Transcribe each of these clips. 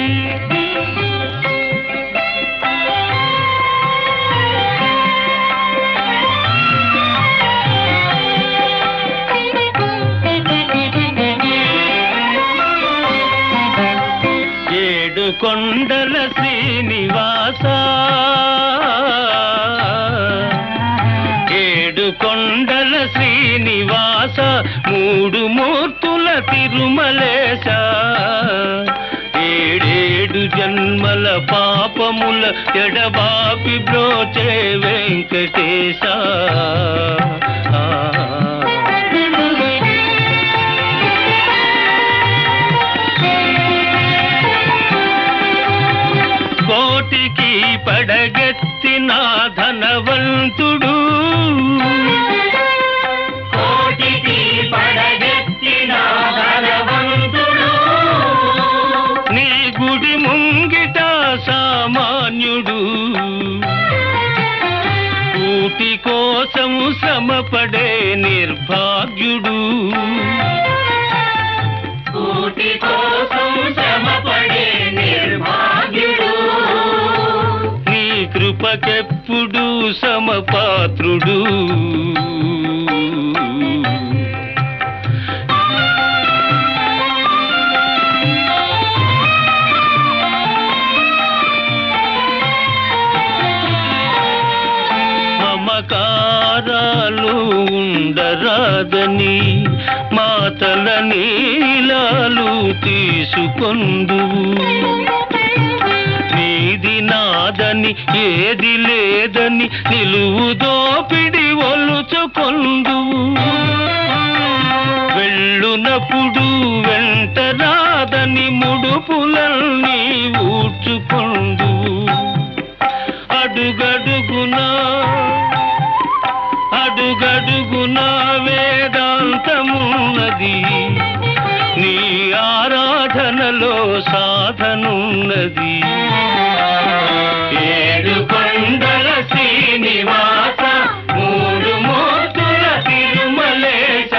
ఏడు కొండల శ్రీనివాస ఏడు కొండల శ్రీనివాస మూడు మూర్తుల తిరుమలేశ ఏడేడు జన్మల పాపముల ఎడబాపి బ్రోచే వెంకటేశ కోటికి పడగెత్తిన ధనవంతుడు కోటికి పడగెత్తిన ధనవంతుడు నీ గుడి ముంగిట సామాన్యుడు కూటి కోసం శ్రమపడే నిర్భాగ్యుడు కోటి కోసం శ్రమపడే నిర్భాగ్యుడు నీ కృపకెప్పుడు సమపాత్రుడు మమకారాలు ఉండరాదని మాతల నీలాలు తీసుకొందువు నీది నాదని ఏది లేదని నిలువు దోపిడి ఒలుచుకొందువు వెళ్ళునప్పుడు వెంట రాదని ముడుపులన్నీ ఊడ్చుకొందువు అడుగడుగునా అడుగడుగునా వేదాంతమున్నది నీ ఆరాధనలో సాధనున్నది ఏడు కొండల శ్రీనివాస మూడు మూర్తుల తిరుమలేశ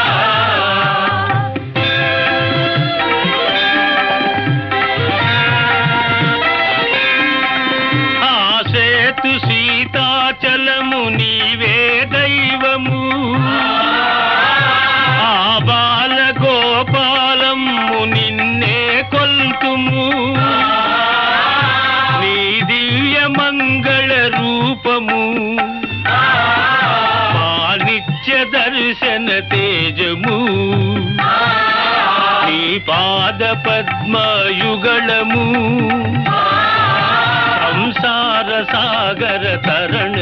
ఆ సేతు సీతాచలము నీవే దైవము ఆ బాల గోపాలము నిన్నే కొల్తుము నీ దివ్య మంగళ రూపము మా నిత్య దర్శన తేజము నీ పాద పద్మయుగళము సంసార సాగర తరణము